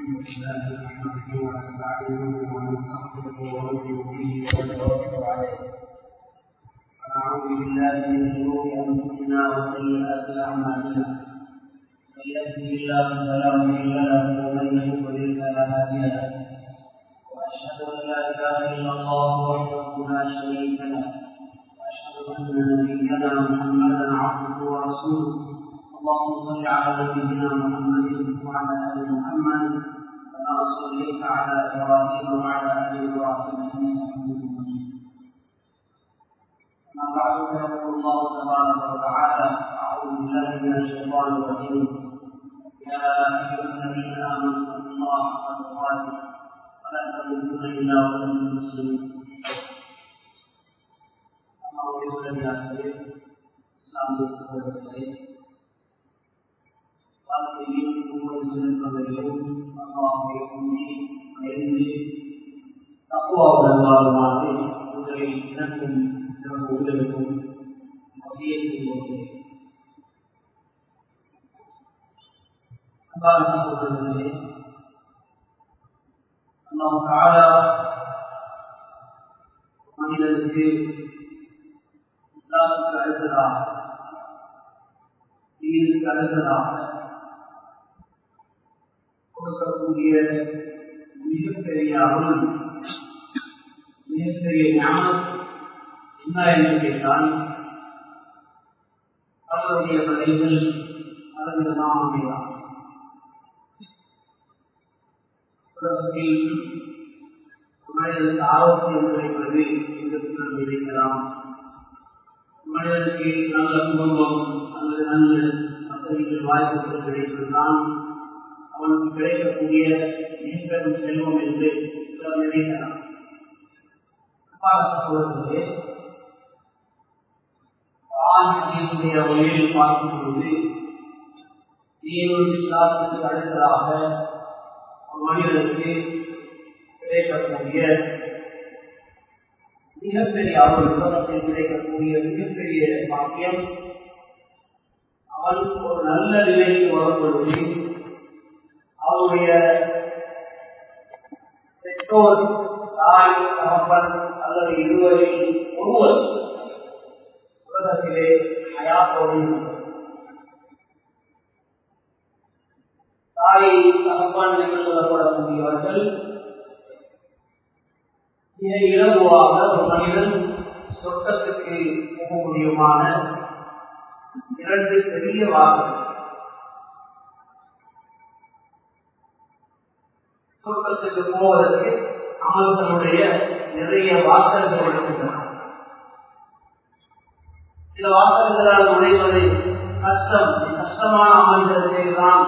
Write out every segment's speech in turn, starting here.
الله نحمده ونستعينه ونستغفره ونؤمن به ونتوكل عليه ونعوذ بالله من شرور انفسنا وسيئات اعمالنا من يهده الله فلا مضل له ومن يضلل فلا هادي له واشهد ان لا اله الا الله وحده لا شريك له واشهد ان نبينا محمدا عبده ورسوله اللهم صل على نبينا محمد وعلى ال محمد كما صليت على ابراهيم وعلى ال ابراهيم انك حميد مجيد اما بعد فيقول الله تبارك وتعالى اعوذ بالله من الشيطان الرجيم يا ايها الذين امنوا اتقوا الله حق تقاته ولا تموتن الا وانتم مسلمون اما اريد ان يعتذر اسلام சகோதரர்களே வாழ்க்கையில் ஒவ்வொரு சிறப்பதையும் அல்லாஹை உண்மை அறிந்து தப்புவாவுடன் வாழுமாறு உங்களில் எனக்கும் எனது உங்களுக்கும் வசியம் செய்வது அன்பான சகோதரர்களே அல்லாஹ் காலா மனிதனுக்கு இஸ்லாமுக்கு அடுத்ததாக தீனுக்கு அடுத்ததாக கொடுக்கக்கூடிய மிகப்பெரிய அருள் மிகப்பெரிய ஞானம் என்ன என்று கேட்டால் அவருடைய படைகள் அதற்கு நாம் அமையலாம் உலகத்தில் மனிதனுக்கு ஆரோக்கியம் கிடைப்பது என்று சிலர் நினைக்கலாம் மனிதனுக்கு நல்ல குடும்பம் அல்லது நல்ல வசதிகள் வாய்ப்புகள் கிடைப்பதுதான் அவனுக்கு கிடைக்கக்கூடிய மிகப்பெரும் செல்வம் என்று சிலர் நினைக்கலாம் சகோதரர்களே ஆண்களுடைய வழியில் பார்க்கும் பொழுது தீனுள் இஸ்லாத்துக்கு அடுத்ததாக மனிதனுக்கு கிடைக்கக்கூடிய மிகப்பெரிய அவன் உலகத்தில் கிடைக்கக்கூடிய மிகப்பெரிய பாக்கியம் அவன் ஒரு நல்ல நிலைக்கு வரும் பொழுது அவருடைய பெற்றோர் தாய் தகப்பன் அல்லது இருவரில் ஒருவர் உலகத்திலே ஹயாத்தோடு தாய் தகப்பன் என்று சொல்லப்படக்கூடியவர்கள் மிக இலகுவாக ஒரு மனிதன் சொர்க்கத்துக்கு போக முடியுமான இரண்டு பெரிய வாசல் சொர்க்கத்துக்கு போவதற்கு அமல்களுடைய நிறைய வாசல்கள் இருக்கின்றன சில வாசல்களால் நுழைவது கஷ்டம் கஷ்டமான அமல்கள் செய்துதான்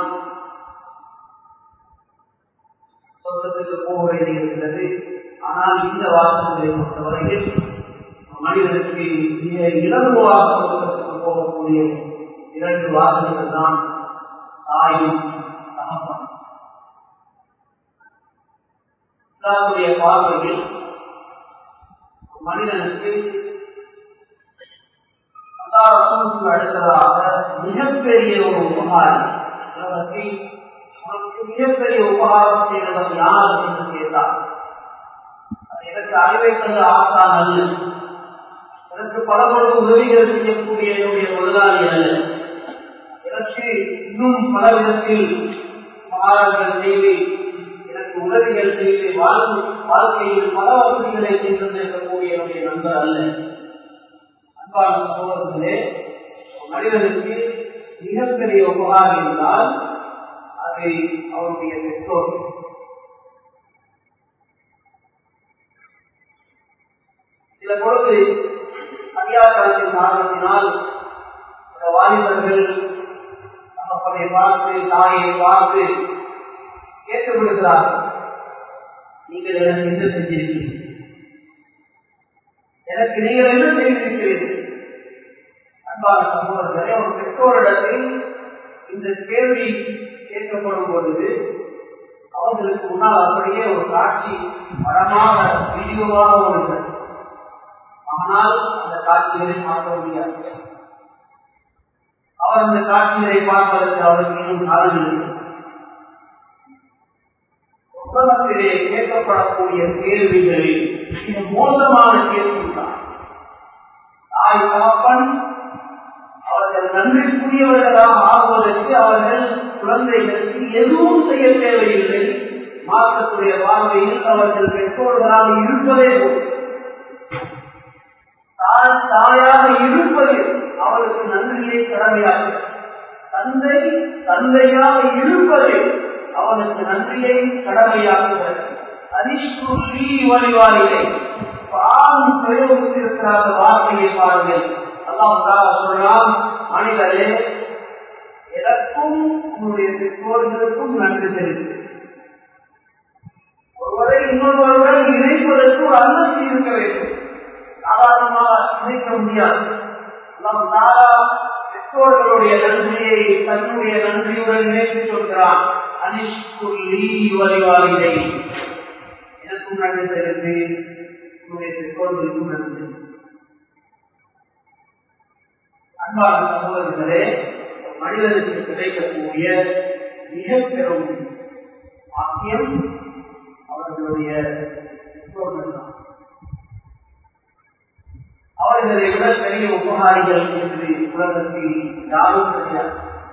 சொர்க்கத்துக்கு போக வேண்டியிருக்கிறது ஆனால் இந்த வாசல்களை பொறுத்தவரையில் மனிதனுக்கு மிக இலகுவாக சொர்க்கத்துக்கு போகக்கூடிய இரண்டு வாசல்கள் தான் தாயும் தகப்பன் இஸ்லாமுடைய பார்வையில் மனிதனுக்கு அல்லாரசனுக்கு அடுத்ததாக மிகப்பெரிய ஒரு உபகாரம் உலகத்தில் உனக்கு மிகப்பெரிய உபகாரம் செய்தவர் யார் என்று கேட்டார் எனக்கு அறிவைப்பது ஆசான் அல்ல எனக்கு பல பல உதவிகள் செய்யக்கூடிய என்னுடைய முதலாளி அல்ல எனக்கு இன்னும் பல விதத்தில் உபகாரங்கள் செய்து எனக்கு உதவிகள் செய்து வாழ்வு வாழ்க்கையில் பல வசதிகளை செய்து இருக்கக்கூடிய என்னுடைய நண்பர் அல்ல அன்பான சகோதரர்களே மனிதனுக்கு மிகப்பெரிய உபகாரம் இருந்தால் அது அவருடைய பெற்றோர் சில பொழுது அதிகாரத்தின் காரணத்தினால் சில வாலிபர்கள் தகப்பனை பார்த்து தாயை பார்த்து கேட்டு விடுகிறார்கள் நீங்கள் எனக்கு என்ன செஞ்சிருக்கீங்க எனக்கு நீங்கள் என்ன செய்திருக்கிறீர்கள் அன்பான சகோதரர்களே ஒரு பெற்றோரிடத்தில் இந்த கேள்வி கேட்கப்படும் பொழுது அவர்களுக்கு முன்னால் அப்படியே ஒரு காட்சி படமாக வீடியோவாக உள்ளது ஆனால் அந்த காட்சிகளை பார்க்க முடியாது அவர் அந்த காட்சிகளை பார்ப்பதற்கு அவருக்கு இன்னும் காலம் இல்லை உலகத்திலே கேட்கப்படக்கூடிய கேள்விகளில் மிக மோசமான கேள்விதான் தாய் தகப்பன் அவர்கள் நன்றிக்குரியவர்களாக ஆகுவதற்கு அவர்கள் குழந்தைகளுக்கு எதுவும் செய்ய தேவையில்லை மாற்றக்கூடிய பார்வையில் அவர்கள் பெற்றோர்களாக இருப்பதே போதும் தாயாக இருப்பது அவளுக்கு நன்றியை கடமையாக தந்தை தந்தையாக இருப்பது அவனுக்கு நன்றியை கடமையாக்குகிறது அரிஷ்குள்ளி வழிவாரிலே பாவம் பிரயோகித்திருக்கிற வார்த்தையை பாருங்கள் அல்லாஹ் சொல்றான் மனிதரே எனக்கும் உன்னுடைய பெற்றோர்களுக்கும் நன்றி செலுத்து ஒருவரை இன்னொருவருடன் இணைப்பதற்கு ஒரு அந்தஸ்து இருக்க வேண்டும் சாதாரணமாக இணைக்க முடியாது பெற்றோர்களுடைய நன்றியை தன்னுடைய நன்றியுடன் இணைத்து சொல்கிறான் அனிஷ்குள்ளி வரிவாரிதை எனக்கும் நன்றி செலுத்து உன்னுடைய பெற்றோர்களுக்கும் நன்றி செலுத்து அன்பான சகோதரர்களே மனிதனுக்கு கிடைக்கக்கூடிய மிக பெரும் வாக்கியம் அவர்களுடைய பெற்றோர்கள் தான் அவர்களை விட பெரிய உபகாரிகள் என்று உலகத்தில் யாரும் கிடையாது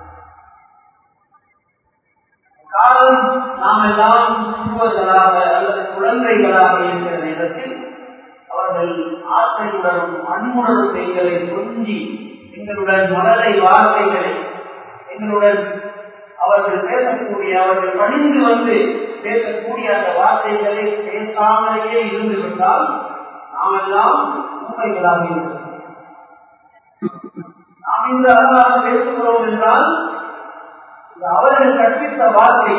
காலம் நாம் எல்லாம் சிறுவர்களாக அல்லது குழந்தைகளாக இருக்கிற நேரத்தில் அவர்கள் ஆசையுடனும் அன்புடனும் எங்களை கொஞ்சி எங்களுடன் மலரை வார்த்தைகளை எங்களுடன் அவர்கள் பேசக்கூடிய அவர்கள் பணிந்து வந்து பேசக்கூடிய அந்த வார்த்தைகளை பேசாமலேயே இருந்து விட்டால் நாம் எல்லாம் உண்மைகளாக இருக்கிறோம் நாம் இந்த அழகாக பேசுகிறோம் என்றால் அவர்கள் கற்பித்த வார்த்தை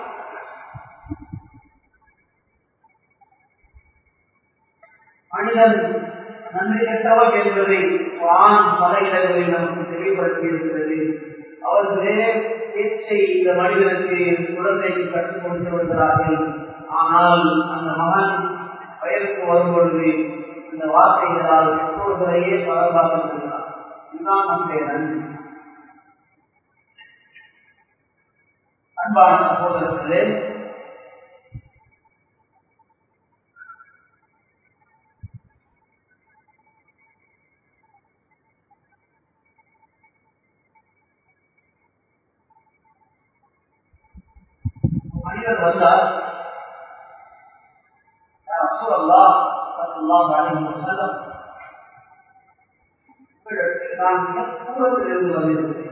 மனிதன் நன்றி கெட்டவன் என்பதை ஆண் பல இடங்களில் நமக்கு தெளிவுபடுத்தி இருக்கிறது அவர்களே பேச்சை இந்த மனிதனுக்கு குழந்தைக்கு கற்றுக் கொடுத்து வருகிறார்கள் ஆனால் அந்த மகன் வயதுக்கு வரும் பொழுது இந்த வார்த்தைகளால் பெற்றோர்களையே பாதுகாக்கின்றார் இதுதான் நம்முடைய நன்றி அன்பான சகோதரர்களே மனிதர் வந்தார் ரசூலல்லா ஸல்லல்லாஹு அலைஹி வஸல்லம் நான் மிக தூரத்திலிருந்து வந்திருக்கிறேன்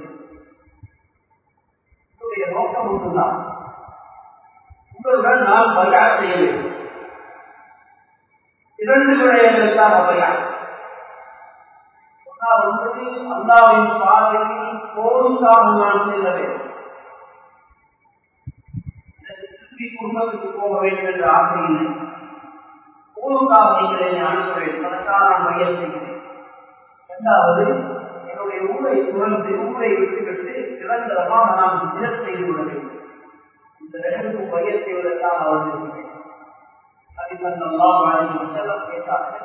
என்னுடைய நோக்கம் ஒன்றுதான் உங்களுடன் நான் பயா செய்ய வேண்டும் இரண்டு விடயங்களுக்காக பயா ஒன்றது அல்லாவின் பார்வையில் போருக்காக நான் செல்ல வேண்டும் குடும்பத்துக்கு போக வேண்டும் என்ற ஆசை இல்லை போருக்காக நீங்கள் என்னை அனுப்ப வேண்டும் அதற்காக நான் மையம் செய்கிறேன் இரண்டாவது என்னுடைய ஊரை துறந்து ஊரை விட்டுவிட்டு நிரந்தரமாக நான் தினம் செய்து கொள்ள வேண்டும் இந்த ரெண்டுக்கும் மையம் செய்வதற்காக அவர் இருக்கிறேன் கேட்டார்கள்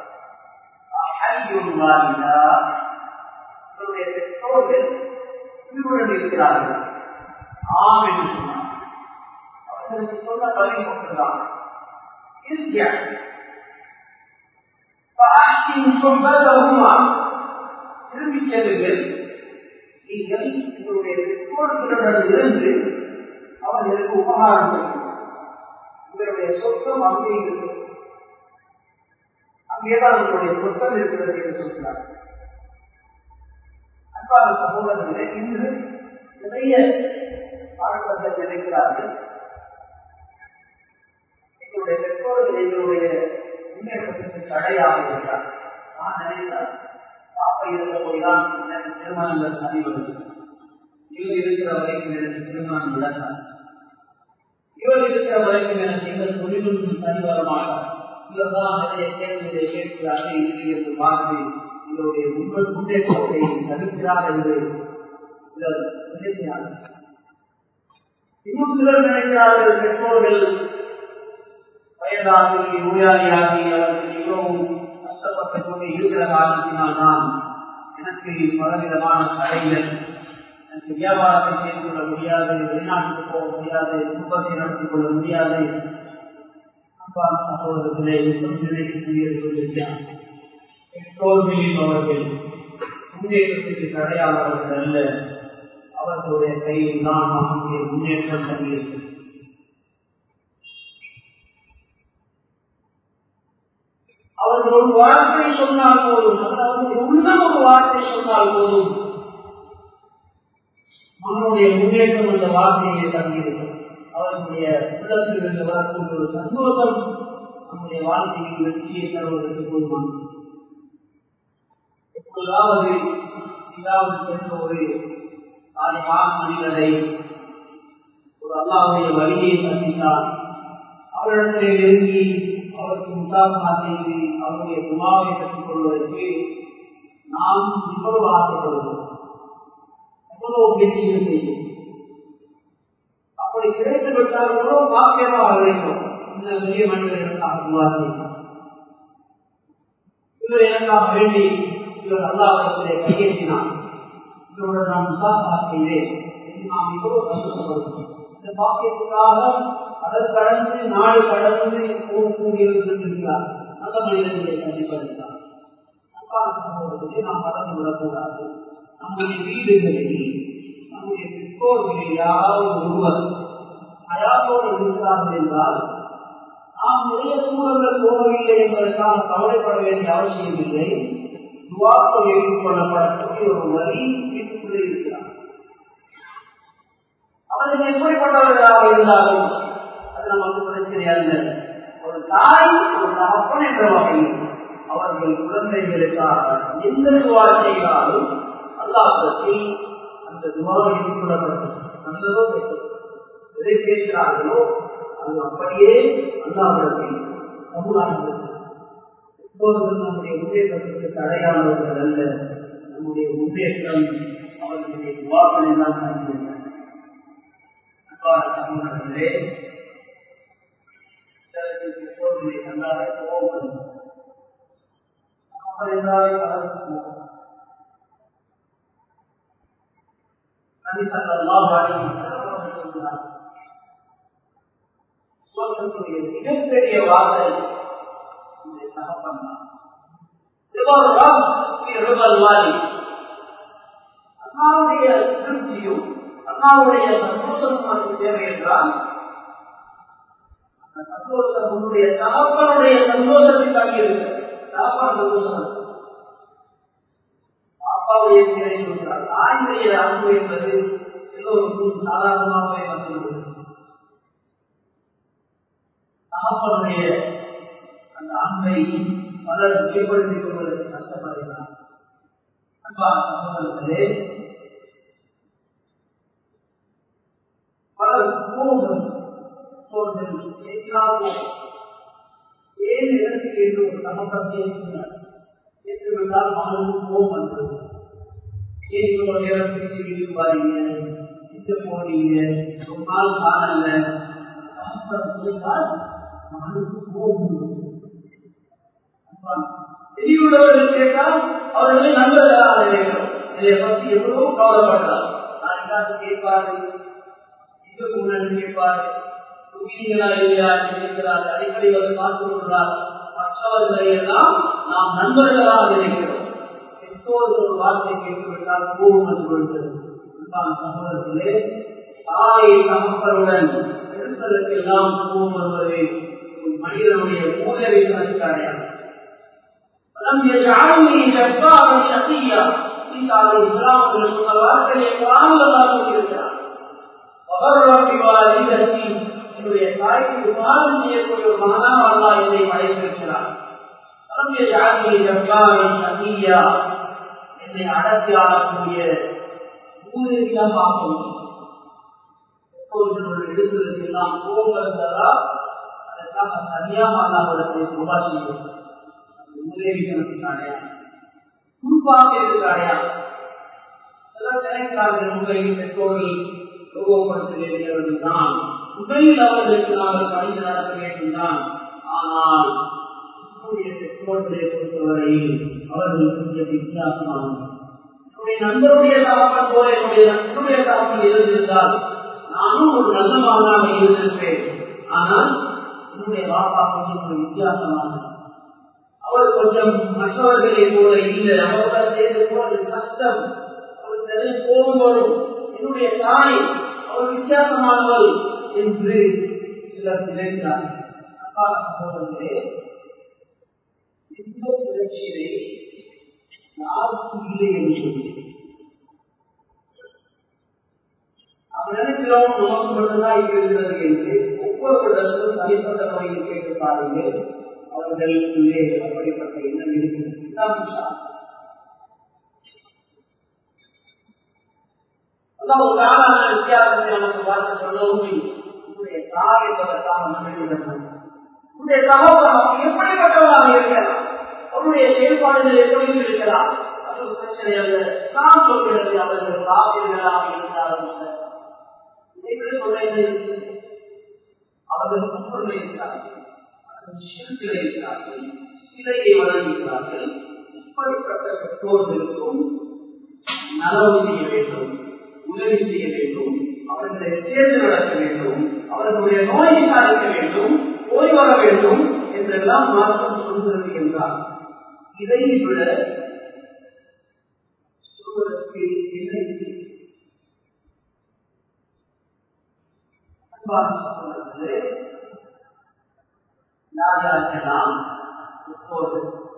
உங்களுடைய பெற்றோர்கள் உயிருடன் இருக்கிறார்கள் ஆம் என்று சொன்னார் அவர்களுக்கு சொன்ன பதில் ஒன்றுதான் திரும்பி செல்லுங்கள் நீங்கள் உங்களுடைய பெற்றோர்களுடன் இருந்து அவர்களுக்கு உபகாரம் செய்யும் உங்களுடைய சொத்தம் அங்கே இருக்கிறது அங்கேதான் உங்களுடைய சொத்தம் இருக்கிறது என்று சொல்கிறார் அன்பான சகோதரர்களே இன்று நிறைய ஆழ்வர்கள் நினைக்கிறார்கள் எங்களுடைய பெற்றோர்கள் எங்களுடைய முன்னேற்றத்திற்கு தடையாக இருக்கிறார் நான் நினைத்தார் பாப்பா இருந்த போய்தான் எனக்கு திருமணங்கள் சரி வருது இவர் இருக்கிற வரைக்கும் எனக்கு திருமணம் நடக்காது இவர் இருக்கிற வரைக்கும் எனக்கு எந்த தொழிலும் சரி வர மாட்டார் இவர்தான் நிறைய கேள்விகளை கேட்கிறார்கள் இது என்று பார்த்து இவருடைய உங்கள் முன்னேற்றத்தை தடுக்கிறார் என்று சிலர் நினைக்கிறார்கள் இன்னும் சிலர் நினைக்கிறார்கள் பெற்றோர்கள் வயதாகி நோயாளியாகி அவருக்கு மிகவும் கஷ்டப்பட்ட கொண்டு இருக்கிற காரணத்தினால் தான் எனக்கு பலவிதமான தடைகள் எனக்கு வியாபாரத்தை செய்து கொள்ள முடியாது வெளிநாட்டுக்கு போக முடியாது குடும்பத்தை நடத்திக் கொள்ள முடியாது அன்பான சகோதரர்களே நினைக்கக்கூடிய பெற்றோர்களின் அவர்கள் முன்னேற்றத்துக்கு தடையாளர்கள் அல்ல அவர்களுடைய கையில் தான் நம்முடைய முன்னேற்றம் தங்கியிருக்கிறது அவர்கள் ஒரு வார்த்தை சொன்னால் போதும் அவர்கள் உள்ள ஒரு வார்த்தை சொன்னால் போதும் மகனுடைய முன்னேற்றம் என்ற வார்த்தையை தங்கியிருக்கிறது அவர்களுடைய உள்ளத்தில் இருந்து வரக்கூடிய ஒரு சந்தோஷம் நம்முடைய வாழ்க்கையில் வெற்றியை தருவதற்கு போதுமானது எப்பொழுதாவது ஏதாவது சென்ற ஒரு சாலையான மனிதரை ஒரு அல்லாவுடைய வழியை சந்தித்தால் அவரிடத்திலே நெருங்கி அவருக்கு முசாபா செய்து அவருடைய துமாவை கற்றுக் கொள்வதற்கு நாம் இவ்வளவு ஆசைப்படுவோம் எவ்வளவு முயற்சிகள் செய்யும் அப்படி கிடைத்து விட்டால் எவ்வளவு பாக்கியமாக கிடைக்கும் இந்த பெரிய மனிதர் எனக்காக துவா செய்யும் இவர் எனக்காக வேண்டி இவர் அல்லாவிடத்திலே கையேற்றினார் இவருடன் நான் முசாபா செய்தேன் என்று நாம் இவ்வளவு சந்தோஷப்படுகிறோம் இந்த பாக்கியத்துக்காக கடல் கடந்து நாடு கடந்து போகக்கூடியவர்கள் நல்ல மனிதர்களை சந்திப்பதற்காக அன்பான சமூகத்திலே நாம் கடந்து விடக்கூடாது நம்முடைய வீடுகளில் நம்முடைய பெற்றோர்களில் யாராவது ஒருவர் அயாத்தோடு இருக்கிறார்கள் என்றால் நாம் நிறைய தூரங்கள் போகவில்லை என்பதற்காக கவலைப்பட வேண்டிய அவசியம் இல்லை துவாக்கம் ஏற்றுக்கொள்ளப்படக்கூடிய ஒரு வழி வீட்டுக்குள்ளே இருக்கிறார் அவர்கள் எப்படிப்பட்டவர்களாக இருந்தாலும் அது நமக்கு பிரச்சனை அல்ல ஒரு தாய் ஒரு தகப்பன் என்ற வகையில் அவர்கள் குழந்தைகளுக்காக எந்த துவா செய்தாலும் அல்லாஹத்தில் அந்த துவா ஏற்றுக்கொள்ளப்பட்டது நல்லதோ எதை கேட்கிறார்களோ அது அப்படியே அல்லாவிடத்தில் சமுதாயத்தில் எப்போதும் நம்முடைய முன்னேற்றத்திற்கு தடையானவர்கள் அல்ல நம்முடைய முன்னேற்றம் அவர்களுடைய துவாக்களை தான் தந்திருக்கிறார் சமூகத்திலே எப்போதுமே நன்றாக கோபம் அவர் என்றாலே கலந்து நபி ஸல்லல்லாஹு அலைஹி வஸல்லம் சொல்கிறார் சுவர்க்கத்துடைய மிகப்பெரிய வாசல் இந்த தகப்பன் தான் அல்லாவுடைய திருப்தியும் அல்லாவுடைய சந்தோஷமும் நமக்கு தேவை என்றால் அந்த சந்தோஷம் உன்னுடைய தகப்பனுடைய சந்தோஷத்தில் தங்கியிருக்கு தகப்பன சந்தோஷம் அப்பாவுடைய பேரை சொல்கிறார் தாயுடைய அன்பு என்பது எல்லோருக்கும் சாதாரணமாகவே வந்துள்ளது தகப்பனுடைய அந்த அன்பை பலர் வெளிப்படுத்திக் கொள்வதற்கு கஷ்டப்படுகிறார் அன்பான சகோதரர்களே பலர் கோபம் தோன்றும் பேசினால் ஏன் இடத்தில் என்று ஒரு தகப்பன் பேசுகிறார் ஏற்றுவிட்டால் மகனுக்கு கோபம் வந்தது ஏன் இவ்வளவு நேரத்துக்கு வீட்டுக்கு பாருங்க இங்க போனீங்க ஒரு நாள் காணல தகப்பன் கேட்டால் மகனுக்கு கோபம் வெளியுள்ளவர்கள் கேட்டால் அவர்களை நல்லதாக நினைக்கிறோம் இதை பற்றி எவ்வளவோ கவலைப்பட்டார் நாளைக்காவது கேட்பாரு இதுக்கு முன்னாடி கேட்பாரு தூங்கிங்களா இல்லையா என்று கேட்கிறார் அடிக்கடி வந்து பார்த்து கொள்கிறார் மற்றவர்களை எல்லாம் நாம் நண்பர்களாக நினைக்கிறோம் எப்போது ஒரு வார்த்தை கேட்டுவிட்டால் கோபம் வந்து கொள்கிறது அன்பான சகோதரர்களே தாயை தகப்பருடன் எழுத்தலுக்கு எல்லாம் கோபம் வருவது மனிதனுடைய மூலவை கணக்கு அடையாளம் لم يجعلني جبارا شقيا عيسى عليه السلام من الصلوات القرآن الله சொல்லியிருக்கிறார் وغر بوالدتي என்னுடைய தாய்க்கு விவாதம் செய்யக்கூடிய ஒரு மகனாக அல்லாஹ் என்னை படைத்திருக்கிறார் لم يجعلني جبارا شقيا என்னை அடக்கி ஆளக்கூடிய ஊரிடம் ஆக்கும் எப்பொழுது எடுத்ததற்கு எல்லாம் கோபம் வருகிறதா அதற்காக தனியாக அல்லாஹிடத்தை துவா செய்யும் உதவிகளுக்கு குறிப்பாக இருக்கிறாயா எல்லாம் நினைக்கிறார்கள் உண்மையில் பெற்றோர்கள் உருவப்படுத்த வேண்டியவர்கள் தான் உண்மையில் அவர்களுக்கு நாங்கள் பணிந்து நடத்த வேண்டும் தான் ஆனால் நம்முடைய பெற்றோர்களை பொறுத்தவரையில் அவர்கள் கொஞ்சம் வித்தியாசமானவர்கள் என்னுடைய நண்பருடைய தாக்கம் போல என்னுடைய நண்பருடைய தாக்கம் இருந்திருந்தால் நானும் ஒரு நல்ல மகனாக இருந்திருப்பேன் ஆனால் என்னுடைய பாப்பா கொஞ்சம் ஒரு வித்தியாசமானது அவர் கொஞ்சம் மற்றவர்களை போல இல்லை அவருடன் சேர்ந்து போவது கஷ்டம் அவருக்கு கோபம் வரும் என்னுடைய தாய் அவர் வித்தியாசமானவள் என்று சிலர் நினைக்கிறார்கள் அப்பா சகோதரர்களே இந்த பிரச்சனை யாருக்கு இல்லை என்று சொல்லி அவர் நினைக்கிறோம் நமக்கு மட்டும்தான் இருக்கிறது என்று ஒவ்வொருவருக்கும் தனிப்பட்ட முறையில் கேட்டு பாருங்கள் அவர்களுக்குள்ளே அப்படிப்பட்ட எண்ணம் இருக்கிறது அல்லாஹ் தாரான வித்தியாசத்தை நமக்கு பார்த்து சொல்லவும் உன்னுடைய தாய் என்பதற்காக மன்னிவிடணும் உன்னுடைய சகோதரம் எப்படிப்பட்டவராக இருக்கலாம் அவருடைய செயல்பாடுகள் எப்படியும் இருக்கலாம் அது ஒரு பிரச்சனை அல்ல நான் சொல்கிறது அவர்கள் காவிர்களாக இருந்தாலும் சார் இதைவிட சொல்ல அவர்கள் முன்னுரிமை இருக்கிறார்கள் சிறுகளை இருக்கிறார்கள் சிலையை வழங்குகிறார்கள் இப்படிப்பட்ட பெற்றோர்களுக்கும் நலவு செய்ய வேண்டும் உதவி செய்ய வேண்டும் அவர்களை சேர்ந்து நடத்த வேண்டும் அவர்களுடைய நோயை சாதிக்க வேண்டும் ஓய் வர வேண்டும் என்றெல்லாம் மாற்றம் சொல்கிறது என்றார் இதை விட சொல்வதற்கு என்ன அன்பான சகோதரர்களே யார் யாருக்கெல்லாம் இப்போது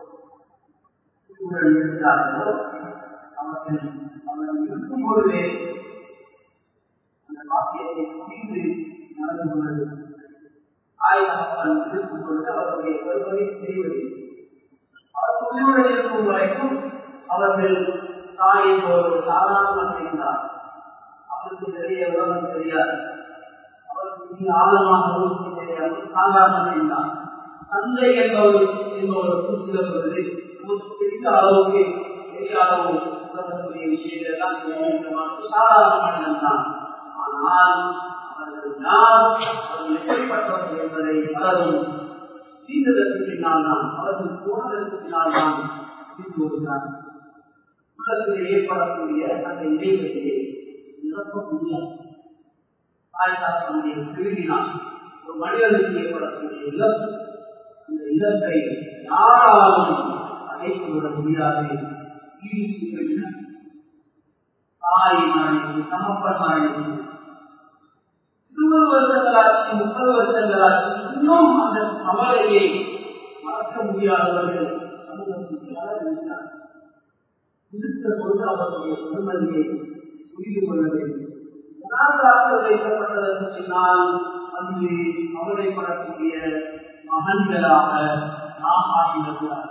சூழல் இருக்கிறார்களோ அவர்கள் அவர்கள் இருக்கும் பொழுதே அந்த வாக்கியத்தை புரிந்து நடந்து கொண்டது ஆயுதம் இருக்கும் பொழுது அவருடைய வருவதை தெரிவதில்லை அவர் உயிரோடு இருக்கும் வரைக்கும் அவர்கள் தாயை ஒரு சாதாரணமாக இருந்தார் அவருக்கு நிறைய உலகம் தெரியாது அவருக்கு மிக ஆழமாக யோசிக்க தெரியாது சாதாரண இருந்தார் தந்தை என்பவர் என்பவருக்கு சில பொழுது பெரிய அளவுக்கு பெரிய அளவு உலகக்கூடிய விஷயங்கள் எல்லாம் சாதாரணமாக தான் ஆனால் அவர்கள் யார் அவர்கள் எப்படிப்பட்டவர்கள் என்பதை பலரும் தீர்ந்ததற்கு பின்னால் தான் அவர்கள் போனதற்கு பின்னால் தான் தீர்ந்து வருகிறார் உலகத்தில் ஏற்படக்கூடிய அந்த இடைவெளியை நிரப்ப முடியாது தாய்தாசனுடைய திருவினால் ஒரு மனிதனுக்கு ஏற்படக்கூடிய இழப்பு இந்த இழப்பை யாராலும் அடைத்து விட முடியாது ஈடு செய்ய தாய் மரணிக்கும் தகப்பன் மரணிக்கும் இருபது வருஷங்களாச்சு முப்பது வருஷங்களாச்சு இன்னும் அந்த கவலையை மறக்க முடியாதவர்கள் சமூகத்துக்கு இருக்கிறார் இருக்க பொழுது அவர்களுடைய பெருமதியை புரிந்து கொள்ள வேண்டும் வைக்கப்பட்டதற்கு பின்னால் அங்கு கவலைப்படக்கூடிய மகன்களாக நாம் ஆகிவிடக்கூடாது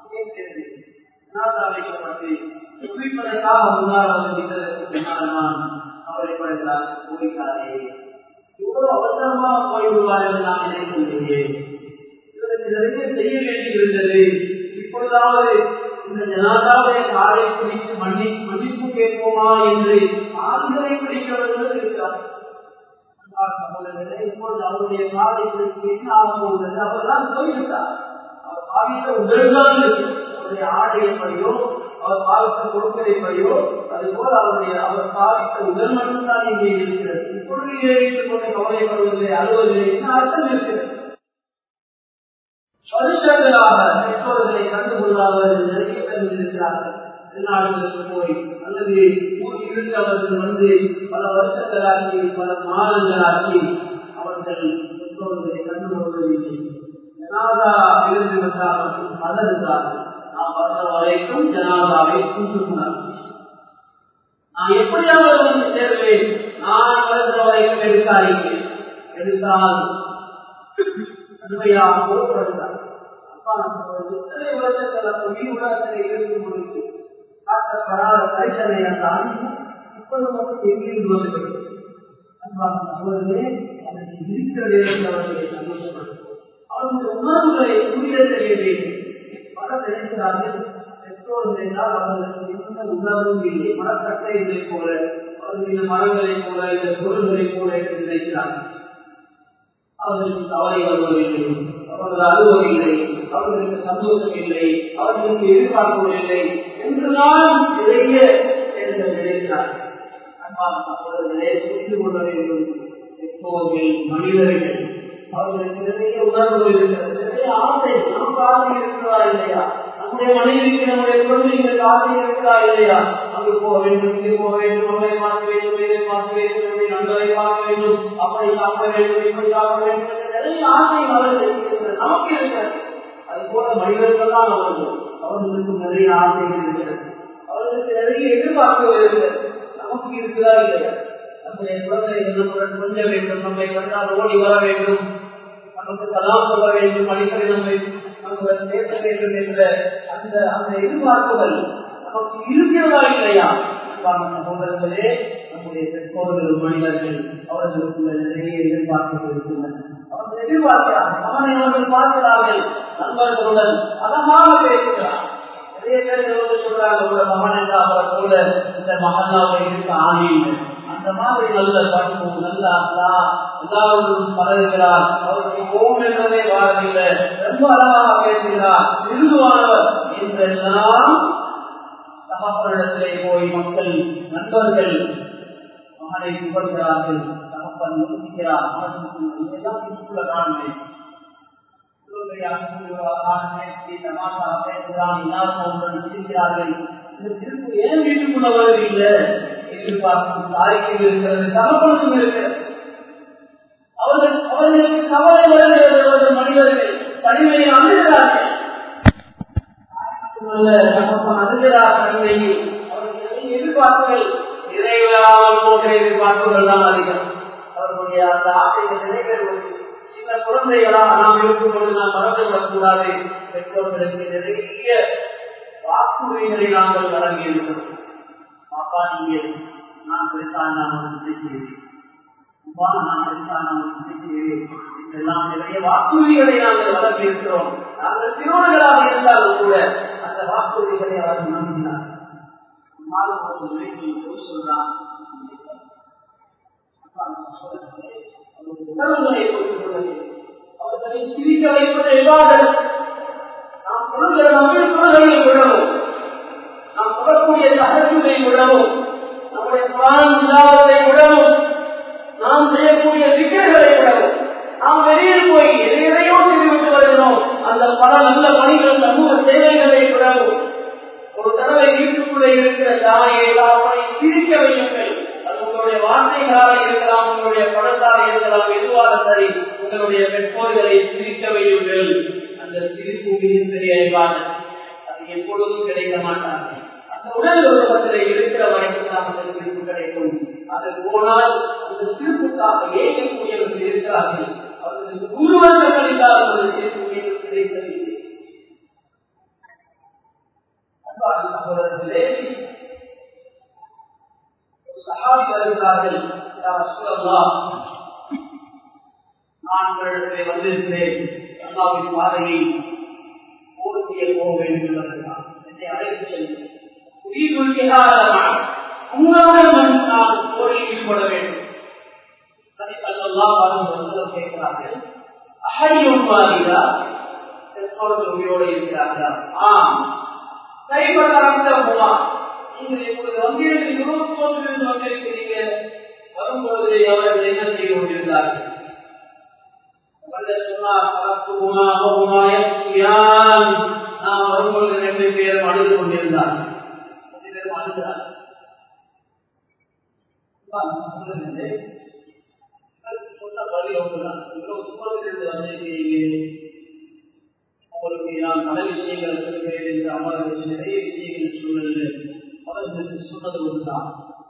வைக்கப்பட்டு குடிப்பதற்காக முன்னால் வந்து பின்னால் நான் கவலைப்படுகிறார் போய்த்தாரே இவ்வளவு அவசரமாக போய்விடுவார் என்று நான் நினைக்கின்றேன் இதற்கு நிறைய செய்ய வேண்டியிருந்தது இப்பொழுதாவது இந்த ஜனாதாவுடைய காலை பிடித்து மன்னி மன்னிப்பு கேட்போமா என்று ஆண்களை பிடிக்கிறவர்கள் இருக்கிறார் இப்பொழுது அவருடைய காலை பிடித்து என்ன ஆக போகிறது அவர்தான் போய்விட்டார் அவர் பாவித்த உடல்தான் இருக்கு அவருடைய ஆடை எப்படியோ அவர் பாவித்த கொடுப்பதை எப்படியோ அது போல அவருடைய அவர் பாவித்த உடல் மட்டும்தான் இங்கே இருக்கிறது இப்பொழுது ஏறிட்டுக் கொண்டு கவலைப்படுவதில்லை அழுவதில்லை என்ன அர்த்தம் இருக்கிறது வருஷங்களாக பெற்றோர்களை கண்டுகொள்ளாதவர்கள் நிறைய பேர் இருக்கிறார்கள் வெளிநாடுகளுக்கு போய் அல்லது ஊர் இருந்தவர்கள் வந்து பல வருஷங்களாகி பல மாதங்களாகி அவர்கள் பெற்றோர்களை கண்டுகொள்வதில்லை ஜனாதா இருந்து விட்டால் மட்டும் பதறுகிறார்கள் நாம் வந்த வரைக்கும் ஜனாதாவை கூட்டுகிறார் நான் எப்படியாவது வந்து சேர்வேன் நான் வருகிற வரைக்கும் எடுக்காதீங்க எடுத்தால் உண்மையாக கோபப்படுகிறார் அப்பா எத்தனை வருஷங்கள் அந்த உயிர் உலகத்தில் இருக்கும் பொழுது காட்டப்படாத தரிசனை தான் இப்போது நமக்கு எங்கிருந்து வந்துவிட்டது அன்பான சகோதரர்களே அதற்கு இருக்கிற நேரத்தில் அவர்களை சந்தோஷப்படுத்தும் அவர்களுடைய உணர்வுகளை புரிய தெரிய வேண்டும் பல நினைக்கிறார்கள் பெற்றோர்கள் என்றால் அவர்களுக்கு எந்த உணர்வும் இல்லை மரக்கட்டைகளை போல அவர்கள் இந்த மரங்களை போல இந்த பொருள்களை போல என்று நினைக்கிறார்கள் அவர்களுக்கு கவலை வருவதில்லை அவர்கள் அழுவதில்லை அவர்களுக்கு சந்தோஷம் இல்லை அவர்களுக்கு எதிர்பார்ப்பதில்லை என்றுதான் நிறைய என்று நினைக்கிறார்கள் அன்பான சகோதரர்களே புரிந்து கொள்ள வேண்டும் பெற்றோர்கள் மனிதர்கள் அவர்களுக்கு நிறைய உணர்வு இருக்கிறது நிறைய ஆசை நமக்கு ஆசை இருக்கிறதா இல்லையா நம்முடைய மனைவிக்கு நம்முடைய குழந்தைகளுக்கு ஆசை இருக்கிறதா இல்லையா அங்கு போக வேண்டும் இங்கு போக வேண்டும் அவரை பார்க்க வேண்டும் இதை பார்க்க வேண்டும் நம்முடைய நண்பரை பார்க்க வேண்டும் அப்படி சாப்பிட வேண்டும் இப்படி சாப்பிட வேண்டும் என்று நிறைய ஆசை அவர்களுக்கு இருக்கிறது நமக்கு இருக்கிறது அது போல மனிதர்கள் தான் அவர்கள் அவர்களுக்கு நிறைய ஆசைகள் இருக்கிறது அவர்களுக்கு நிறைய எதிர்பார்ப்பு இருக்கிறது நமக்கு இருக்குதா இல்லையா நம்முடைய குழந்தைகள் நம்முடன் கொஞ்ச வேண்டும் நம்மை கண்டால் ஓடி வர வேண்டும் நமக்கு சலாம் சொல்ல வேண்டும் அடிக்கடி நம்மை நம்முடன் பேச வேண்டும் என்ற அந்த அந்த எதிர்பார்ப்புகள் நமக்கு இருக்கிறதா இல்லையா சகோதரர்களே நம்முடைய பெற்றோர்கள் மனிதர்கள் அவர்களுக்குள்ள நிறைய எதிர்பார்ப்புகள் இருக்கின்றன அவர்கள் எதிர்பார்க்கிறார்கள் அவனை அவர்கள் பார்க்கிறார்கள் நண்பர்களுடன் அதமாக பேசுகிறார் நிறைய பேர் சொல்றாங்க உங்களோட மகன் என்று அவரை போல இந்த மகனாவை இருக்க ஆணையுங்கள் அந்த மாதிரி நல்ல பண்பு நல்ல அல்லா எல்லாரும் பழகுகிறார் அவருடைய ஓம் என்பதே வாரவில்லை ரொம்ப அழகாக பேசுகிறார் மிருதுவானவர் என்றெல்லாம் தகப்பனிடத்திலே போய் மக்கள் நண்பர்கள் மகனை புகழ்கிறார்கள் தகப்பன் யோசிக்கிறார் மனசுக்கு இதெல்லாம் இதுக்குள்ள காணுமே ஏன் வீட்டுக்குள்ள வருவதில்லை எதிர்பார்க்கும் தாய்க்கும் இருக்கிறது தகப்பனுக்கும் இருக்கிறது அவர்கள் அவர்களுக்கு கவலை வருகிறது மனிதர்கள் தனிமையை அணுகிறார்கள் தகப்பன் அணுகிறார் தனிமையை அவர்கள் எதிர்பார்ப்புகள் நிறைவேறாமல் போன்ற எதிர்பார்ப்புகள் தான் அதிகம் அவர்களுடைய அந்த ஆசைகள் நிறைவேறுவது சின்ன குழந்தைகளாக நாம் இருக்கும் பொழுது நாம் மறந்துவிடக்கூடாது பெற்றோர்களுக்கு நிறைய வாக்குறுதிகளை நாங்கள் வழங்கி இருக்கிறோம் அப்பா நீங்கள் நான் பெருசா நான் உதவி செய்வேன் அப்பா நான் பெருசா நான் உதவி செய்வேன் இதெல்லாம் நிறைய வாக்குறுதிகளை நாங்கள் வழங்கி இருக்கிறோம் நாங்கள் சிறுவர்களாக இருந்தாலும் கூட அந்த வாக்குறுதிகளை அவர் நம்பினார் சொல்றான் உணர்வுகளை அவர்களை சிரிக்க வைப்பது எவ்வாறு நாம் கொடுக்கிற தமிழ் குரல்களை விடவும் நாம் தொடரக்கூடிய சகஜத்தை விடவும் நம்முடைய புராணம் இல்லாததை விடவும் நாம் செய்யக்கூடிய சிக்கல்களை விடவும் நாம் வெளியில் போய் எதையோ செய்துவிட்டு வருகிறோம் அந்த பல நல்ல பணிகள் சமூக சேவைகளை விடவும் ஒரு தடவை வீட்டுக்குள்ளே இருக்கிற தாயை தாப்பனை சிரிக்க வையுங்கள் உங்களுடைய வார்த்தைகளாக இருக்கலாம் உங்களுடைய பணத்தாக இருக்கலாம் எதுவாக சரி உங்களுடைய பெற்றோர்களை சிரிக்க வையுங்கள் அந்த சிரிப்பு மிகப்பெரிய அறிவான அது எப்பொழுதும் கிடைக்க மாட்டாங்க அந்த உடல் உலகத்தில் இருக்கிற வரைக்கும் தான் அந்த சிரிப்பு கிடைக்கும் அது போனால் அந்த சிரிப்புக்காக ஏகக்கூடியவர்கள் இருக்கிறார்கள் அவர்களுக்கு நூறு வருஷம் கழித்தால் அந்த சிரிப்பு மீண்டும் கிடைக்கவில்லை அன்பான சகோதரர்களே சகாபி வருகிறார்கள் நான் உங்களிடத்திலே வந்திருக்கிறேன் அல்லாவின் பாதையை போர் செய்ய போக வேண்டும் என்பதற்காக என்னை அழைத்து செல்லும் உங்களுடன் நான் போரில் ஈடுபட வேண்டும் கேட்கிறார்கள் அகையும் மாறிதா பெற்றோர்கள் உயிரோடு இருக்கிறார்களா ஆம் கைப்பற்ற நீங்கள் இப்பொழுது வங்கியில் இருபத்தி ஒன்றிலிருந்து வந்திருக்கிறீங்க வரும்பொழுது அவர்கள் என்ன செய்து கொண்டிருந்தார்கள் நாம் வரும்பொழுது ரெண்டு பேரும் அழுது கொண்டிருந்தார்கள் ரெண்டு பேரும் அழுகிறார் சொன்ன வழி ஒன்றுதான் இவ்வளவு தூரத்திலிருந்து வந்திருக்கிறீங்க உங்களுக்கு நான் பல விஷயங்கள் சொல்கிறேன் என்று அவர்களுக்கு நிறைய விஷயங்கள் சொல்லல அவர்களுக்கு சொன்னது ஒன்றுதான்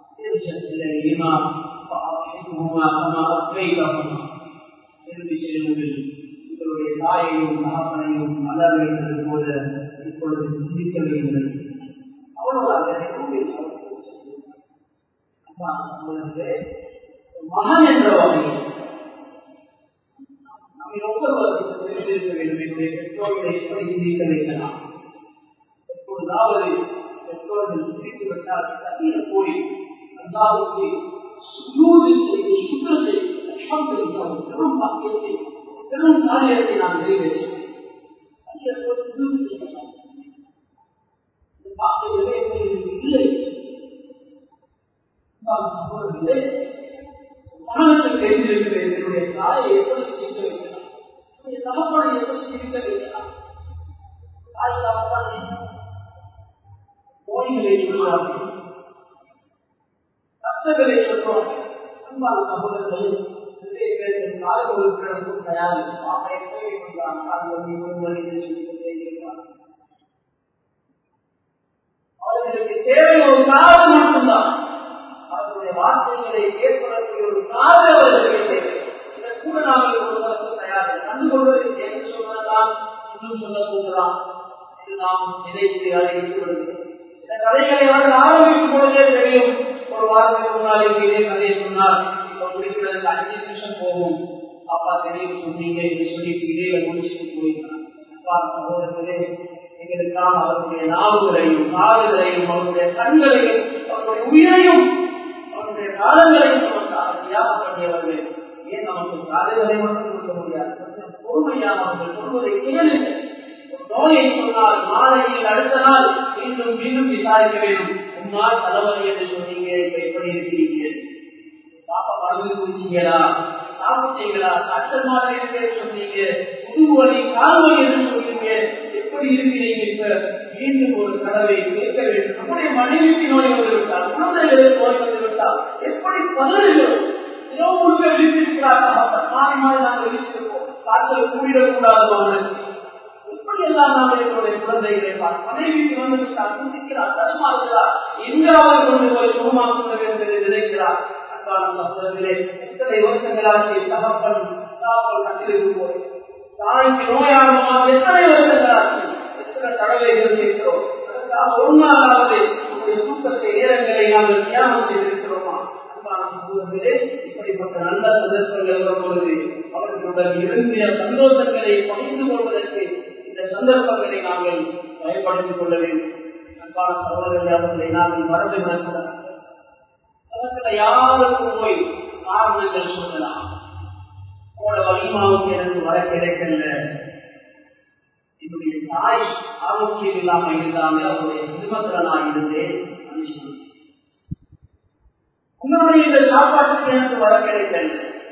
உங்களுடைய தாயையும் மகப்பனையும் மல வைத்தது போல இப்பொழுது சிந்திக்க வேண்டும் மகன் என்ற வகையில் நம்ம ஒவ்வொருவருக்கும் தெரிந்திருக்க வேண்டும் என்னுடைய பெற்றோர்களை எப்படி சிந்திக்க வைக்கலாம் எப்பொழுதாவது பெற்றோர்கள் சிரித்து விட்டால் தண்ணீர் போய் அல்லாவுக்கு சுயூது செய்து சுத்த செய்து பெரும் பாக்கியத்தை பெரும் காரியத்தை நாம் நிறைவேற்றோம் பாக்கியமே இல்லை சகோதரர்களே மனதில் தெரிந்திருக்கிற என்னுடைய தாயை எப்படி தீர்க்க வைக்கலாம் நோய்களை சொல்லுவார்கள் கஷ்டங்களை சொல்லுவார்கள் அன்பான சகோதரர்களே நிறைய பேருக்கு கால் ஒதுக்கிறதுக்கும் தயார் அவர்களுக்கு தேவை ஒரு காலம் மட்டும்தான் அவர்களுடைய வார்த்தைகளை கேட்பதற்கு ஒரு காலம் அவர்களுக்கு தேவை இதை கூட நாங்கள் கொடுப்பதற்கு தயார் கண்டு கொள்வதற்கு என்று சொன்னதான் இன்னும் சொல்ல போகலாம் இது நாம் நினைத்து அதை விடுவது இந்த கதைகளை அவர்கள் ஆரம்பிக்கும் பொழுதே தெரியும் ஒரு வாரத்துக்கு முன்னால் இதே கதையை சொன்னால் இப்போ முடிக்கிறதுக்கு அஞ்சு நிமிஷம் போகும் அப்பா தெரியும் சொன்னீங்க என்று சொல்லி இடையில முடிச்சுட்டு போயிருந்தார் அப்பா சகோதரர்களே எங்களுக்காக அவருடைய நாவுகளையும் காதுகளையும் அவருடைய கண்களையும் அவருடைய உயிரையும் அவருடைய காலங்களையும் நமக்காக தியாகம் பண்ணியவர்கள் ஏன் நமக்கு காதுகளை மட்டும் கொடுக்க முடியாது கொஞ்சம் பொறுமையாக அவர்கள் சொல்வதை கேளுங்கள் நோயை சொன்னால் மாலையில் அடுத்த நாள் மீண்டும் மீண்டும் விசாரிக்க வேண்டும் உன்னால் தலைவலி என்று சொன்னீங்க இப்ப எப்படி இருக்கிறீங்க பாப்பா மருந்து குடிச்சீங்களா சாப்பிட்டீங்களா காய்ச்சல் மாதிரி இருக்கேன்னு சொன்னீங்க முதுகு வலி கால் வலி என்று சொன்னீங்க எப்படி இருக்கிறீங்க இப்ப மீண்டும் ஒரு தடவை கேட்க வேண்டும் நம்முடைய மனைவிக்கு நோய் வந்து விட்டால் குழந்தைகளுக்கு நோய் வந்து விட்டால் எப்படி பதறுகிறோம் இரவு முழுக்க விழித்திருக்கிறார்கள் மாறி மாறி நாங்கள் விழிச்சிருக்கோம் காய்ச்சல் கூடிடக்கூடாது அவங்களுக்கு எப்படி எல்லாம் நாம் எங்களுடைய குழந்தைகளை மனைவிக்கு வந்து விட்டால் சிந்திக்கிறார் தருமாறுகிறார் எங்காவது கொண்டு போய் சுகமாக்க வேண்டும் என்று நினைக்கிறார் அன்பான சகோதரர்களே எத்தனை வருஷங்களாச்சு தகப்பன் தாப்பல் கட்டிலிருந்து போய் தாய்க்கு நோயாளமாக எத்தனை வருஷங்களாச்சு எத்தனை தடவைகள் கேட்கிறோம் அதற்காக ஒரு நாளாவது உங்களுடைய தூக்கத்தை நேரங்களை நாங்கள் தியானம் செய்திருக்கிறோமா அன்பான சகோதரர்களே இப்படிப்பட்ட நல்ல சந்தர்ப்பங்கள் வரும்பொழுது அவர்களுடன் இருந்திய சந்தோஷங்களை பகிர்ந்து கொள்வதற்கு இந்த சந்தர்ப்பங்களை நாங்கள் பயன்படுத்திக் கொள்ள வேண்டும் அன்பான சகோதரர்கள் அவர்களை நாங்கள் மறந்து விடக்கூடாது அவர்களை யாருக்கும் போய் காரணங்கள் சொல்லலாம் போல வலிமாவுக்கு எனக்கு வர கிடைக்கல என்னுடைய தாய் ஆரோக்கியம் இல்லாமல் இருந்தாங்க அவருடைய குடும்பத்தில் நான் இருந்தேன் உங்களுடைய இந்த சாப்பாட்டுக்கு எனக்கு வர கிடைக்கல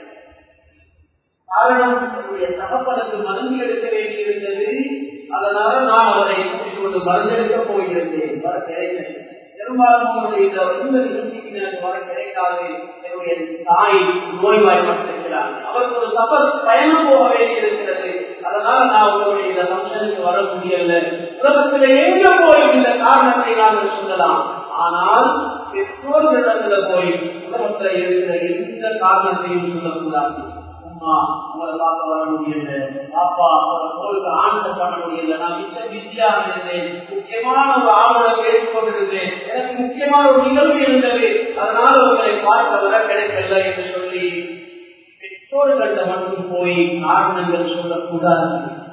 காரணம் என்னுடைய தகப்பனுக்கு மருந்து எடுக்க வேண்டியிருந்தது அதனால நான் அவரை கூட்டிக் கொண்டு மருந்தெடுக்க போயிருந்தேன் வர கிடைக்கல பெரும்பாலும் உங்களுடைய இந்த இந்த நிகழ்ச்சிக்கு எனக்கு வர கிடைக்காது என்னுடைய தாய் நோய்வாய்ப்பட்டிருக்கிறார் அவருக்கு ஒரு சபர் பயணம் போக வேண்டியிருக்கிறது அதனால நான் உங்களுடைய இந்த ஃபங்க்ஷனுக்கு வர முடியல உலகத்தில் எங்க போய் இந்த காரணத்தை நாங்கள் சொல்லலாம் ஆனால் பெற்றோர்களிடத்துல போய் உலகத்துல இருக்கிற எந்த காரணத்தையும் சொல்லக்கூடாது அம்மா உங்களை பார்க்க வர முடியல அப்பா உங்களுக்கு ஆண்ட பண்ண முடியல நான் மிச்ச பிஸியா இருந்தேன் முக்கியமான ஒரு ஆளோட பேசிக் கொண்டிருந்தேன் எனக்கு முக்கியமான ஒரு நிகழ்வு இருந்தது அதனால உங்களை பார்க்க வர கிடைக்கல என்று சொல்லி பெற்றோர்கள்ட்ட மட்டும் போய் காரணங்கள் சொல்லக்கூடாது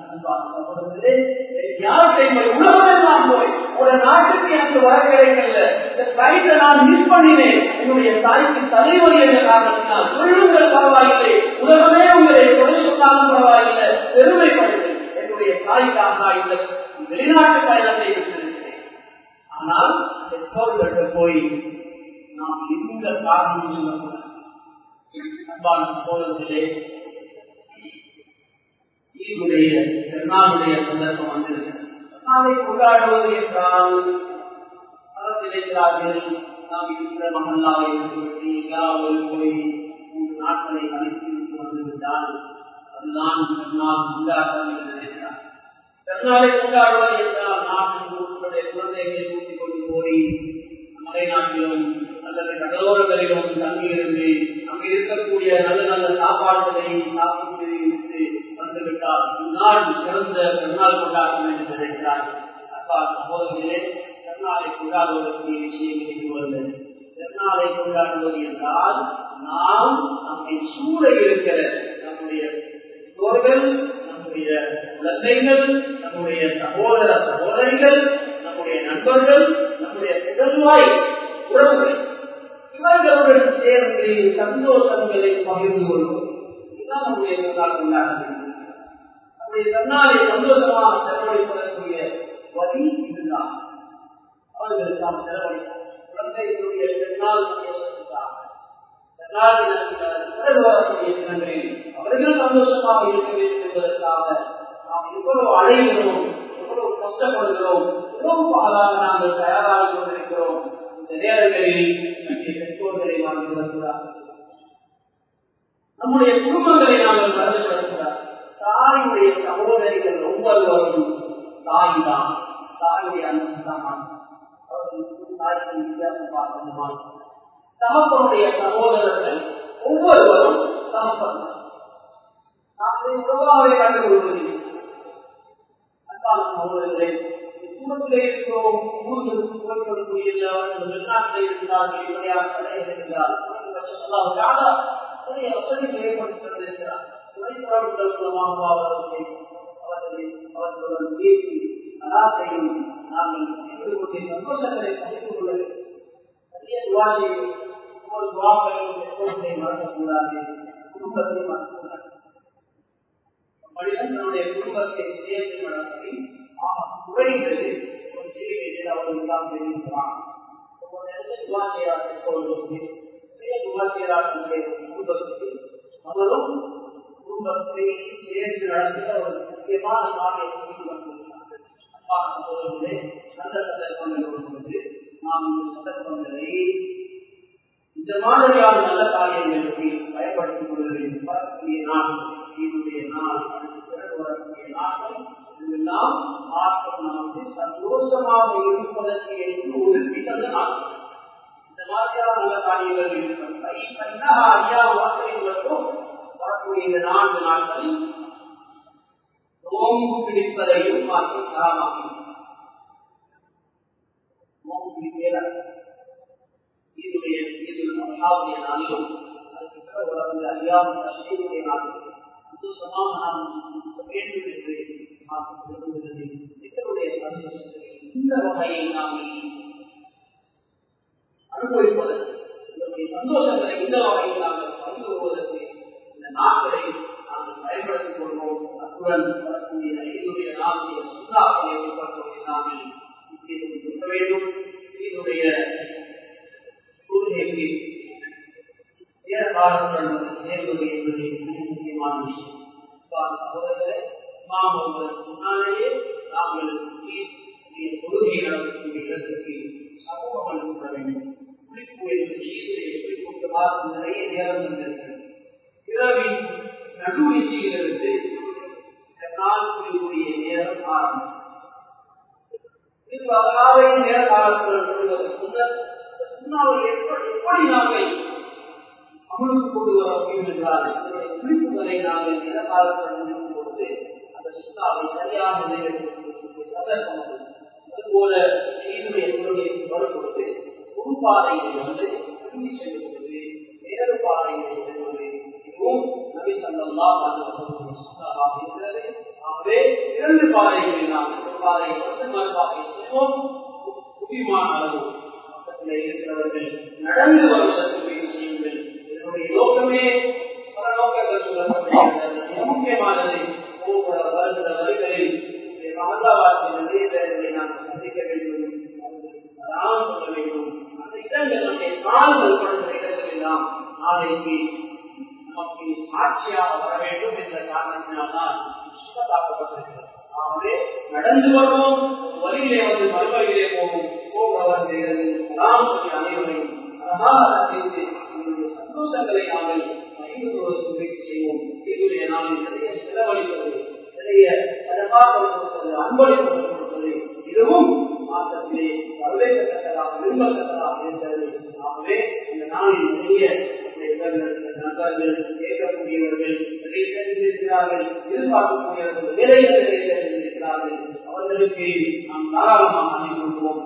உலகெல்லாம் போய் ஒரு நாட்டுக்கு எனக்கு வர கிடைக்கல இந்த பிளைட்டை நான் மிஸ் பண்ணினேன் என்னுடைய தாய்க்கு தலைவலி என்ற காரணத்தினால் சொல்லுங்கள் பரவாயில்லை உலகமே உங்களை கொலை சொன்னாலும் பரவாயில்லை பெருமைப்படுங்கள் என்னுடைய தாய்க்காக இந்த வெளிநாட்டு பயணத்தை விட்டிருக்கிறேன் ஆனால் பெற்றோர்கள்ட்ட போய் நாம் எந்த காரணம் சொல்லக்கூடாது அன்பான சோழர்களே ஈவுடைய பெருநாளுடைய சந்தர்ப்பம் வந்து நாளை கொண்டாடுவது என்றால் நினைக்கிறார்கள் நாம் இருக்கிற மகல்லாவை விட்டு எங்காவது போய் மூன்று நாட்களை அழைத்து விட்டு வந்துவிட்டால் அதுதான் பெருநாள் கொண்டாட்டம் என்று நினைக்கிறார் பெருநாளை கொண்டாடுவது என்றால் நாட்டின் உங்களுடைய குழந்தைகளை கூட்டிக் கொண்டு போய் மலை நாட்டிலும் அல்லது கடலோரங்களிலும் தங்கியிருந்து அங்கு இருக்கக்கூடிய நல்ல நல்ல சாப்பாடுகளை சாப்பிட்டு விட்டு வந்துவிட்டால் இந்நாள் சிறந்த பெருநாள் கொண்டாட்டம் என்று நினைக்கிறார் அப்பா சகோதரர்களே பெருநாளை கொண்டாடுவதற்குரிய விஷயம் இருக்கிறது பெருநாளை கொண்டாடுவது என்றால் நாம் நம்மை சூழ இருக்கிற நம்முடைய பெற்றோர்கள் நம்முடைய குழந்தைகள் நம்முடைய சகோதர சகோதரிகள் நம்முடைய நண்பர்கள் நம்முடைய முதல்வாய் உறவுகள் இவர்களுடன் சேர்ந்து சந்தோஷங்களை பகிர்ந்து கொள்வோம் இதுதான் நம்முடைய பெருநாள் கொண்டாடுகிறது நம்முடைய பெருநாளை சந்தோஷமாக செலவழிப்பதற்குரிய வழி இதுதான் அவர்கள் நாம் செலவழிப்போம் குழந்தைகளுடைய பெருநாள் சந்தோஷத்துக்காக பெருநாள் பிறகு வரக்கூடிய தினங்களில் அவர்கள் சந்தோஷமாக இருக்க வேண்டும் என்பதற்காக நாம் எவ்வளவு அழைகிறோம் எவ்வளவு கஷ்டப்படுகிறோம் எவ்வளவு பாலாக நாங்கள் தயாராக கொண்டிருக்கிறோம் இந்த நேரங்களில் பெற்றோர்களை வாழ்ந்துவிடக்கூடாது நம்முடைய குடும்பங்களை நாங்கள் மறந்துவிடக்கூடாது தாயுடைய சகோதரிகள் ஒவ்வொருவரும் தாய் தான் தாயுடைய அனுசரமாக தாய்க்கு வித்தியாசம் பார்க்கணுமா தகப்பனுடைய சகோதரர்கள் ஒவ்வொருவரும் தகப்பன் நாங்கள் உறவாகவே கண்டுகொள்வதில்லை அன்பான சகோதரர்களே குடும்பத்திலே இருக்கிறோம் ஊர்களுக்கு போய்கொள்ளக்கூடிய வெளிநாட்டிலே இருந்தார்கள் இப்படியாக தடைகள் இருந்தால் நிறைய வசதிகள் ஏற்படுத்திருக்கிறார் துணைத்தரவுகள் மூலமாக அவர்களுக்கு அவர்களை அவர்களுடன் பேசி அலாசையும் நாங்கள் எங்களுடைய சந்தோஷங்களை பகிர்ந்து கொள்ள நிறைய துவாசையும் ஒவ்வொரு துவாக்களையும் பெற்றோர்களை மறக்கக்கூடாது குடும்பத்தை மறக்கக்கூடாது மனிதன் தன்னுடைய குடும்பத்தை சேர்த்து நடத்தி குறைந்தது ஒரு சிறிய அவர்கள் தான் தெரிவிக்கிறான் ஒவ்வொரு இடத்துல துவா செய்யாத பெற்றோர்களுக்கு நிறைய துவா செய்யறாங்க குடும்பத்துக்கு அவரும் குடும்பத்தை சேர்ந்து நடத்துகிற ஒரு முக்கியமான காரியத்தை வந்திருக்கிறார்கள் அப்பா சகோதரர்களே நல்ல சந்தர்ப்பங்கள் வரும்போது நாம் இந்த சந்தர்ப்பங்களை இந்த மாதிரியான நல்ல காரியங்களுக்கு பயன்படுத்திக் கொள்ள வேண்டும் வரக்கூடிய நாள் இதனுடைய நாள் பிறகு வரக்கூடிய நாட்கள் இதெல்லாம் ஆத்மம் நமக்கு சந்தோஷமாக இருப்பதற்கு என்று ஒரு பிறந்த நாள் இந்த மாதிரியான நல்ல காரியங்கள் இருப்பது ஐயா வார்த்தைகள் மட்டும் வரக்கூடிய இந்த நான்கு நாட்களில் நோம்பு பிடிப்பதையும் பார்த்து தரமாகும் நோம்பு பிடிப்பேன் இதனுடைய இதில் அல்லாவுடைய நாளிலும் அதுக்கு பிறகு வரக்கூடிய ஐயாவும் தஸ்ரீனுடைய நாளிலும் சந்தோஷமாக நாம் வேண்டும் என்று விரும்புகிறது இதனுடைய சந்தோஷத்தை இந்த வகையை நாம் அனுபவிப்பதற்கு இதனுடைய சந்தோஷங்களை இந்த வகையில் நாங்கள் பகிர்ந்து கொள்வதற்கு இந்த நாட்களை நாங்கள் பயன்படுத்திக் கொள்வோம் அத்துடன் வரக்கூடிய இதனுடைய நாளுடைய சுண்ணாக்களை ஏற்படுத்துவதை நாங்கள் கொடுக்க வேண்டும் இதனுடைய சூழ்நிலைக்கு நேர காலத்துடன் சேர்வது என்பது மிக முக்கியமான விஷயம் சகோதரர்களே நாம் முன்னாலேயே நாங்கள் கொள்கை நடத்தக்கூடிய இடத்திற்கு சமூகம் அனுப்ப வேண்டும் குறிப்பு என்பது எப்படி கூட்டமாக நிறைய நேரம் இருக்கிறது இரவின் நடுவீசியிலிருந்து நாள் புரியக்கூடிய நேரம் ஆரம்பம் இது அழகாவே நேர காலத்தில் சொல்வதற்கு சுண்ணாவை எப்படி எப்படி நாங்கள் அமலுக்கு கொண்டு வர முடியும் என்றால் இதனுடைய குறிப்புகளை நாங்கள் நில காலத்தில் முடிக்கும் பொழுது அந்த சுண்ணாவை சரியாக நிறைவேற்றக்கூடிய சந்தர்ப்பம் அதுபோல இதனுடைய கொள்கையை வரும்பொழுது உள்பாதையை வந்து திரும்பி செல்லும் பொழுது வேறு பாதையை செல்வது இதுவும் நபி சந்தம்தான் சுண்ணாவாக இருக்கிறது ஆகவே இரண்டு பாதைகளில் நாம் ஒரு பாதையை வந்து மறுபாதையை செல்வோம் முக்கியமான அளவு பக்கத்தில் இருக்கிறவர்கள் நடந்து வருவதற்கு முயற்சி செய்யுங்கள் இதனுடைய நோக்கமே பல நோக்கங்கள் சொல்லப்படுகிறது முக்கியமானது போகிற வருகிற வழிகளில் மகதாவாசி நிறைய பேர்களை நாம் சந்திக்க வேண்டும் அதான் சொல்ல வேண்டும் அந்த இடங்களுடைய கால்கள் படுகிற இடங்களில் நாம் நாளைக்கு நமக்கு சாட்சியாக வர வேண்டும் என்ற காரணத்தினால்தான் சுத்தத்தாக்கப்பட்டிருக்கிறது ஆகவே நடந்து வருவோம் வழியிலே வந்து மறுவழியிலே போகும் போகிறவர்கள் சலாம் சொல்லி அனைவரையும் அழகாக செய்து எங்களுடைய சந்தோஷங்களை நாங்கள் பகிர்ந்து கொள்வதற்கு முயற்சி செய்வோம் இதனுடைய நாளில் நிறைய செலவழிப்பது நிறைய செலவாக கொடுப்பது அன்பளிப்பு கொடுப்பது இதுவும் மாற்றத்திலே வரவேற்கத்தக்கதாக விரும்பத்தக்கதாக இருக்கிறது ஆகவே இந்த நாளில் நிறைய நண்பர்கள் கேட்கக்கூடியவர்கள் நிறைய தெரிந்திருக்கிறார்கள் எதிர்பார்க்கக்கூடியவர்கள் நிறைய நிறைய தெரிந்திருக்கிறார்கள் அவர்களுக்கு நாம் தாராளமாக அனுப்பிவிடுவோம்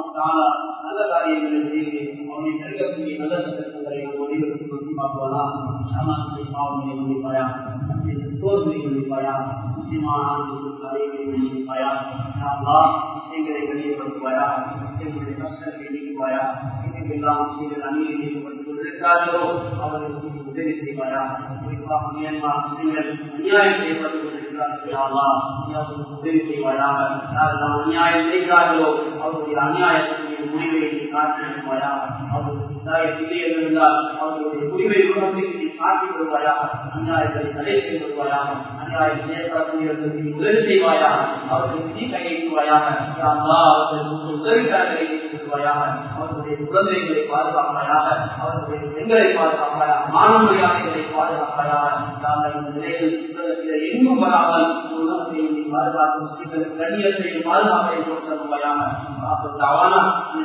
நல்ல காரியங்களை செய்து அவனை நெருங்கக்கூடிய நல்ல சந்தர்ப்பங்களை நாம் அனைவருக்கும் நோக்கி பார்ப்பதா சமாஜத்தை பாவங்களை முடிப்பாயா தோல்வியை முடிப்பாயா நிச்சயமான காரியங்களை முடிப்பாயா விஷயங்களை வெளிப்படுத்துவாயா விஷயங்களுடைய கஷ்டத்தை நீக்குவாயா எல்லாம் விஷயங்கள் அநீதி செய்யப்பட்டுக் கொண்டிருக்கிறார்களோ அவர்களுக்கு உதவி செய்வாயா குறிப்பாக மியான்மார் முஸ்லிம்கள் அநியாயம் செய்யப்பட்டுக் கொண்டிருக்கிறார்கள் உதவி செய்வாயாக யாரெல்லாம் அநியாயம் செய்கிறார்களோ அவருடைய அநியாயத்தினுடைய முடிவை காட்டிருப்பாயா அவர்களுக்கு இருந்தால் அவர்களுடைய முடிவை குணத்தை காட்டி வருவாயாக அநியாயத்தை தடை செய்து வருவாயாக அநியாயம் செய்யப்படக்கூடியவர்களுக்கு உதவி செய்வாயாக அவர்களுக்கு நீ கையெழுத்துவாயாக அவர்களுக்கு உதவிக்காரர்களை நீக்குவாயாக அவர்களுடைய குழந்தைகளை பாதுகாப்பாயாக அவர்களுடைய பெண்களை பாதுகாப்பாயாக மாணவர்களை பாதுகாப்பாயாக நாங்கள் இந்த நிலையில் உலகத்தில் எங்கும் வராமல் உலகத்தை பாதுகாக்கும் கண்ணியத்தை பாதுகாப்பை கொடுத்தவையாக